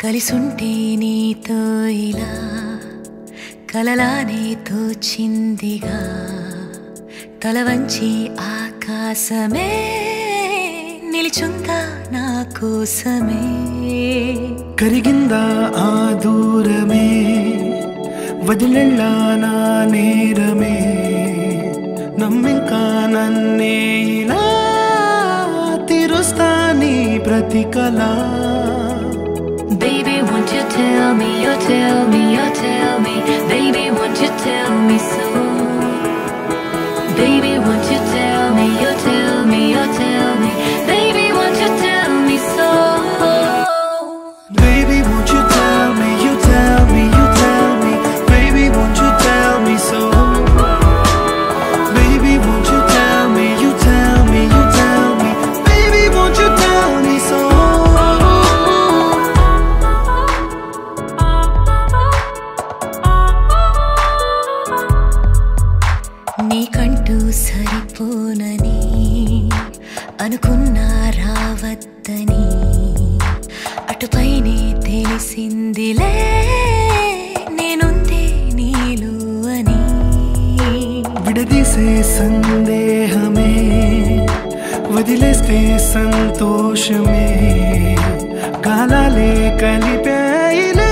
కలిసుంటే నీతో ఇలా కలలానే తోచిందిగా తల వంచి ఆకాశమే నిలిచుందా నా కోసమే కరిగిందా ఆ దూరమే వదిలెళ్ళా నా నేరమే నమ్మింకా నన్నే ఇలా తీరుస్తా నీ ప్రతి కళ Baby, won't you tell me, you tell me, you tell me Baby, won't you tell me so Baby, won't you tell me, you tell me, you tell me Baby, won't you tell me so Baby, won't you tell me, you tell me, you tell me Baby, won't you tell me so Baby, won't you tell me, you tell me, you tell me Baby, won't you tell me so నీకంటూ సరిపోనని అనుకున్నా రావద్దని అటుపైనే తెలిసిందిలే నేనుంది నీలు అని విడదీసే సందేహమే వదిలేస్తే సంతోషమే కాలాలే కలిపాయిలే